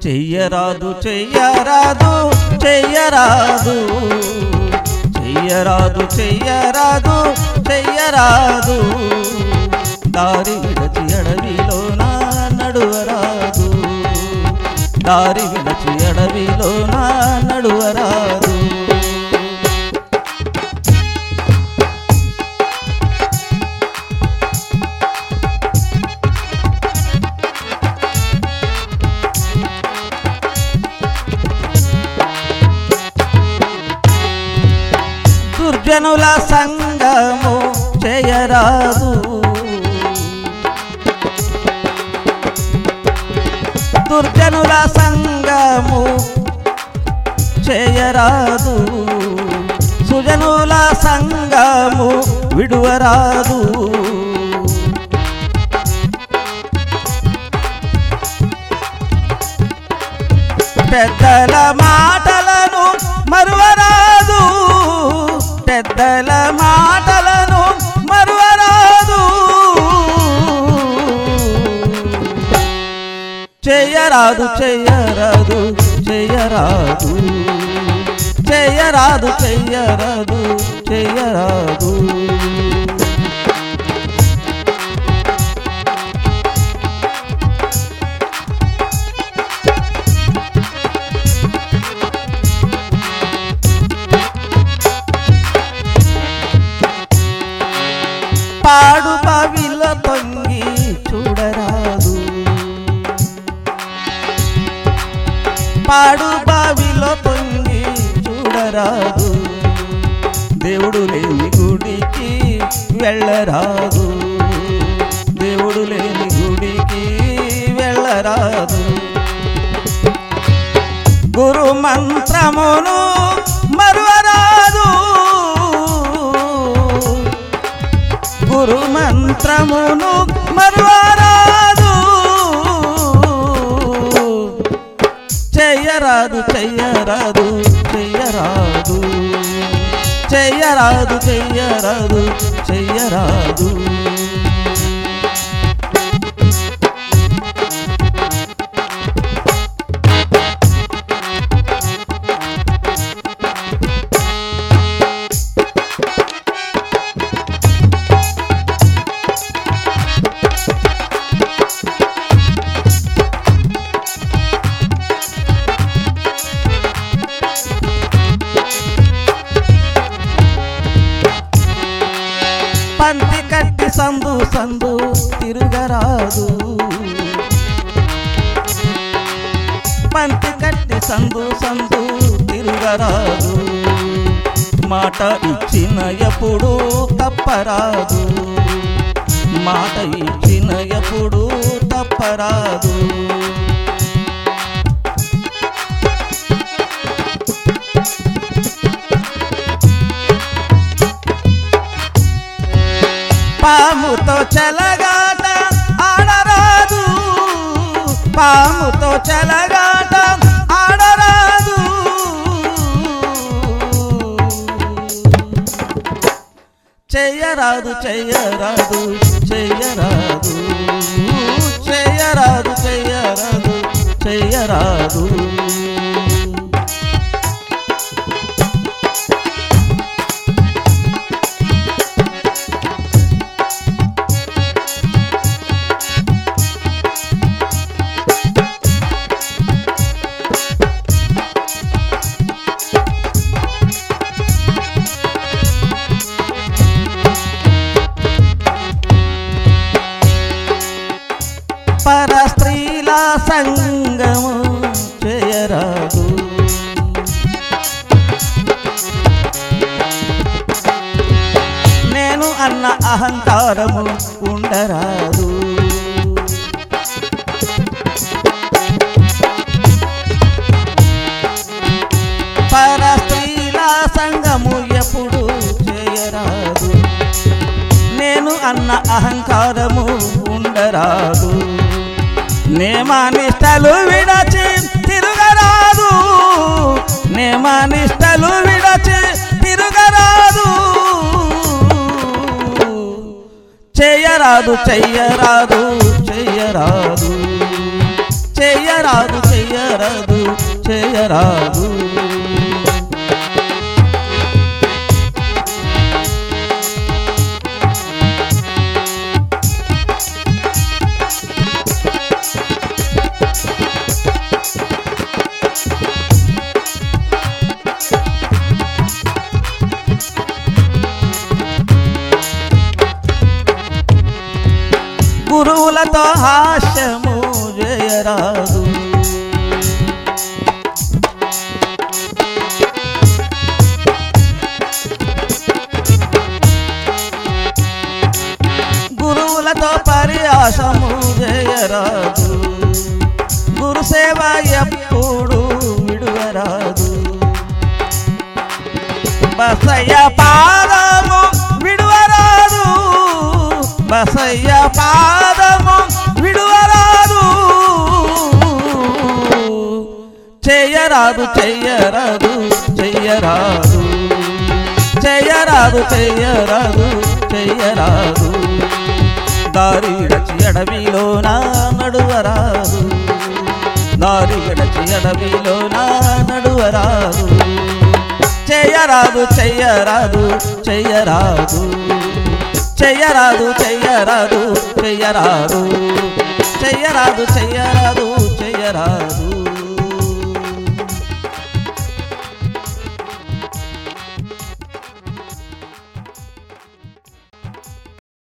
చెయ్యరాదు చెయ్యరాదు చెయ్యరాదు చెయ్యరాదు చెయ్యరాదు చెయ్యరాదు దారి విడచి అడవిలోన నడువరాదు దారి విడచి అడవిలోన నడువరాదు దుర్జనుల సంగము చేయరాదు దుర్జనుల సంగము చేయరాదు సుజనుల సంగము విడువరాదు పెద్దల మాటలను మరువరాదు పెద్దల మాటలను మరువరాదు చెయ్యరాదు చెయ్యరాదు చెయ్యరాదు చెయ్యరాదు చెయ్యరాదు చెయ్యరాదు పాడు బావిల తొంగి చూడరాదు పాడు బావిలో తొంగి చూడరాదు దేవుడు లేని గుడికి వెళ్ళరాదు దేవుడు లేని గుడికి వెళ్ళరాదు గురు మంత్రమును మరువరాదు గురు మంత్రమును మరువరాదు చెయ్యరాదు చెయ్యరాదు చెయ్యరాదు చెయ్యరాదు చెయ్యరాదు చెయ్యరాదు పంతి కట్టి సందు సందు తిరుగరాదు పంతి కట్టి సందు సందు తిరుగరాదు మాట ఇచ్చిన ఎప్పుడు తప్పరాదు మాట ఇచ్చిన ఎప్పుడు తప్పరాదు పాముతో చెలగాట ఆడరాదు పాముతో చెలగాట ఆడరాదు చెయ్యరాదు చెయ్యరాదు చెయ్యరాదు చెయ్యరాదు చెయ్యరాదు చెయ్యరాదు పర స్త్రీల సంగము చేయరాదు నేను అన్న అహంకారము ఉండరాదు పర స్త్రీల సంగము ఎప్పుడు చేయరాదు నేను అన్న అహంకారము ఉండరాదు నేమానిష్టలు విడచి తిరుగరాదు నేమానిష్టలు విడచి తిరుగరాదు చెయ్యరాదు చెయ్యరాదు చెయ్యరాదు చెయ్యరాదు చెయ్యరాదు చెయ్యరాదు చెయ్యరాదు గురువులతో హాస్యము చేయరాదు గురువులతో పరిహాసము చేయరాదు గురు సేవ ఎప్పుడు విడువరాదు బసయ్య పాదము విడువరాదు బసయ్య పాదము విడువరాదు చెయ్యరాదు చెయ్యరాదు చెయ్యరాదు చెయ్యరాదు చెయ్యరాదు చెయ్యరాదు దారి విడచి అడవిలోన నడువరాదు దారి విడచి అడవిలోన నడువరాదు చెయ్యరాదు చెయ్యరాదు చెయ్యరాదు చెయ్యరాదు చెయ్యరాదు చెయ్యరాదు చెయ్యరాదు చెయ్యరాదు చెయ్యరాదు